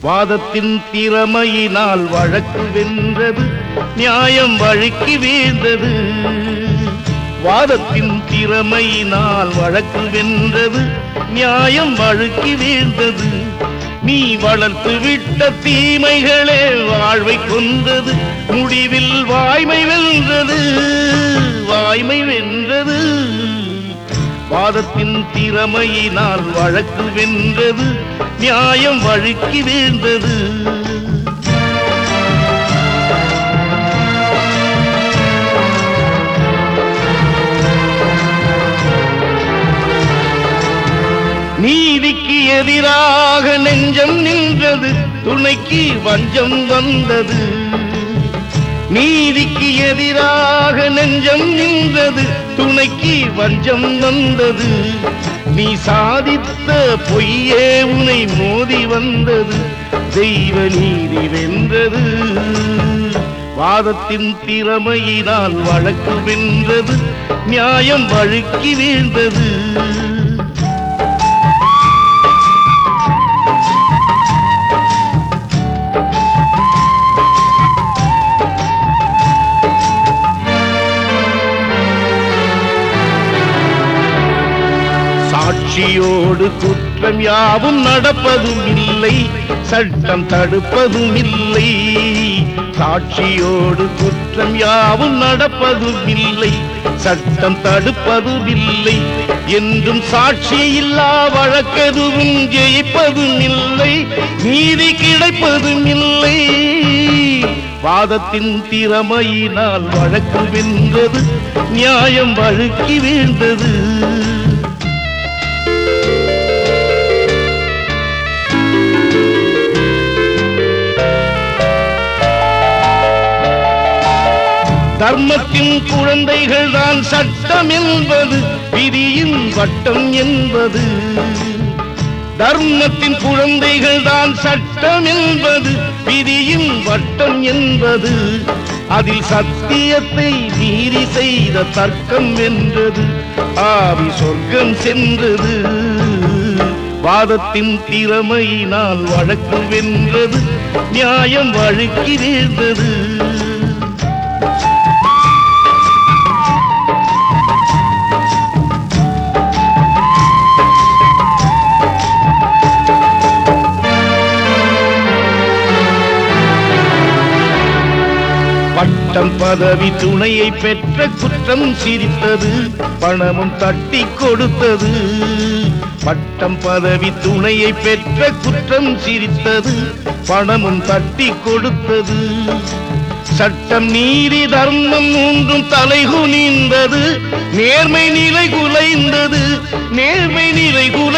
வாதத்தின் திறமையினால் வழக்கு வென்றது நியாயம் வழுக்கி வீழ்ந்தது வாதத்தின் திறமையினால் வழக்கு வென்றது நியாயம் வழுக்கி வீழ்ந்தது நீ வளர்த்து விட்ட தீமைகளே வாழ்வை கொண்டது முடிவில் வாய்மை வென்றது வாய்மை வென்றது வாதத்தின் திறமையினால் வழக்கு வென்றது நியாயம் வழுக்கி வீழ்ந்தது நீதிக்கு எதிராக நெஞ்சம் நின்றது துணைக்கு வஞ்சம் வந்தது நீதிக்கு எதிராக நெஞ்சம் நின்றது துணைக்கு வஞ்சம் வந்தது நீ சாதித்த பொய்யே உனை மோதி வந்தது தெய்வ நீதி வென்றது வாதத்தின் திறமையினால் வழக்கு வென்றது நியாயம் வழுக்கி வீழ்ந்தது சாட்சியோடு குற்றம் யாவும் நடப்பதும் இல்லை சட்டம் தடுப்பதும் இல்லை சாட்சியோடு குற்றம் யாவும் நடப்பதும் இல்லை சட்டம் தடுப்பதும் இல்லை என்றும் சாட்சி இல்லா வழக்கெதுவும் ஜெயிப்பதும் இல்லை நீதி கிடைப்பதும் இல்லை வாதத்தின் திறமையினால் வழக்கு வென்றது நியாயம் வழுக்கி வீழ்ந்தது தர்மத்தின் குழந்தைகள் தான் சட்டம் என்பது விதியின் வட்டம் என்பது தர்மத்தின் குழந்தைகள் தான் சட்டம் என்பது விதியின் வட்டம் என்பது அதில் சத்தியத்தை மீறி செய்த தர்க்கம் வென்றது ஆவி சொர்க்கம் சென்றது வாதத்தின் திறமையினால் வழக்கு வென்றது நியாயம் வழுக்கி வீழ்ந்தது பட்டம் பதவி துணையை பெற்ற குற்றம் சிரித்தது பணமும் தட்டி கொடுத்தது பட்டம் பதவி துணையை பெற்ற குற்றம் சிரித்தது பணமும் தட்டி கொடுத்தது சட்டம் நீதி தர்மம் மூன்றும் தலைகுனிந்தது நேர்மை நிலை குலைந்தது நேர்மை நிலை குலை